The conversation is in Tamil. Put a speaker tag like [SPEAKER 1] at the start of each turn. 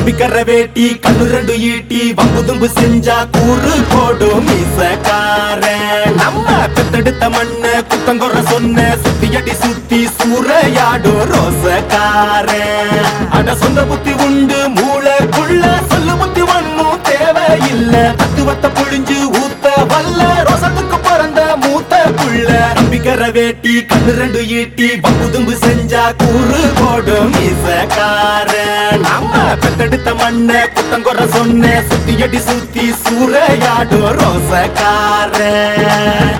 [SPEAKER 1] நம்பிக்கர வேட்டி கண்ணு ரெண்டு ஈட்டி வம்புதும்பு செஞ்சா கூறு போடும் மீசக்காரன் நம்ம பெத்தெடுத்த மண்ண குத்தங்குற சொன்ன சுத்தி அடி சுத்தி சூறையாடும் ரோசக்காரன் அட சொந்த புத்தி உண்டு மூளைக்குள்ள சொல்லு புத்தி ஒண்ணும் தேவையில்ல தத்துவத்தை புழிஞ்சு ஊத்த வல்ல ரோசத்துக்கு பிறந்த மூத்த புள்ள நம்பிக்கர வேட்டி கண்ணு ரெண்டு ஈட்டி பம்புதும்பு செஞ்சா கூறு போடும் மீசக்காரன் நம்ம பெத்தெடுத்த மண்ண குத்தங்குற சொன்ன சுத்தி அடி சுத்தி சூறையாடும் ரோசக்காரன்